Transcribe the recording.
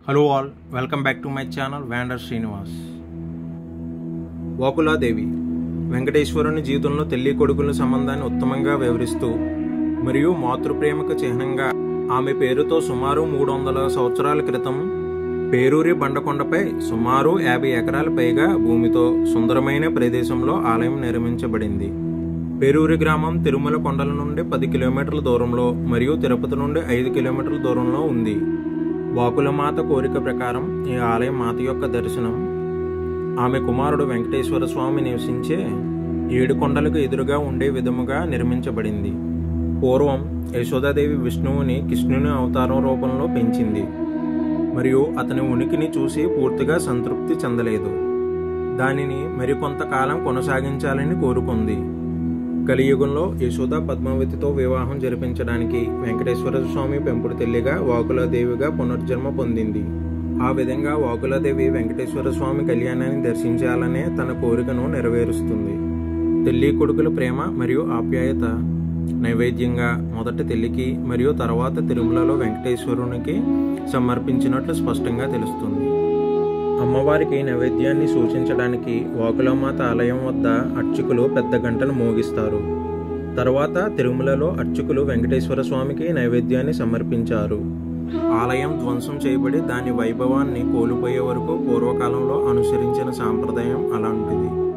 hello all welcome back to my channel వ్యాండర్ శ్రీనివాస్ వాకులాదేవి వెంకటేశ్వరుని జీవితంలో తల్లి కొడుకుల సంబంధాన్ని ఉత్తమంగా వివరిస్తూ మరియు మాతృప్రేమకు చిహ్నంగా ఆమె పేరుతో సుమారు మూడు వందల సంవత్సరాల క్రితం పేరూరి బండకొండపై సుమారు యాభై ఎకరాల పైగా భూమితో సుందరమైన ప్రదేశంలో ఆలయం నిర్మించబడింది పేరూరి గ్రామం తిరుమల కొండల నుండి పది కిలోమీటర్ల దూరంలో మరియు తిరుపతి నుండి ఐదు కిలోమీటర్ల దూరంలో ఉంది వాకుల మాత కోరిక ప్రకారం ఈ ఆలయం మాత యొక్క దర్శనం ఆమె కుమారుడు వెంకటేశ్వర స్వామి నివసించే ఏడు కొండలకు ఎదురుగా ఉండే విధముగా నిర్మించబడింది పూర్వం యశోదాదేవి విష్ణువుని కృష్ణుని అవతారం రూపంలో పెంచింది మరియు అతని ఉనికిని చూసి పూర్తిగా సంతృప్తి చెందలేదు దానిని మరికొంతకాలం కొనసాగించాలని కోరుకుంది కలియుగంలో యశోద పద్మావతితో వివాహం జరిపించడానికి వెంకటేశ్వర స్వామి పెంపుడు తల్లిగా వాకులాదేవిగా పునర్జన్మ పొందింది ఆ విధంగా వాకులాదేవి వెంకటేశ్వర స్వామి కళ్యాణాన్ని దర్శించాలనే తన కోరికను నెరవేరుస్తుంది తల్లి కొడుకుల ప్రేమ మరియు ఆప్యాయత నైవేద్యంగా మొదట తల్లికి మరియు తర్వాత తిరుమలలో వెంకటేశ్వరునికి సమర్పించినట్లు స్పష్టంగా తెలుస్తుంది అమ్మవారికి నైవేద్యాన్ని సూచించడానికి వాకులమాత ఆలయం వద్ద అర్చకులు పెద్ద గంటను మోగిస్తారు తర్వాత తిరుమలలో అర్చకులు వెంకటేశ్వర స్వామికి నైవేద్యాన్ని సమర్పించారు ఆలయం ధ్వంసం చేయబడి దాని వైభవాన్ని కోల్పోయే వరకు పూర్వకాలంలో అనుసరించిన సాంప్రదాయం అలాంటిది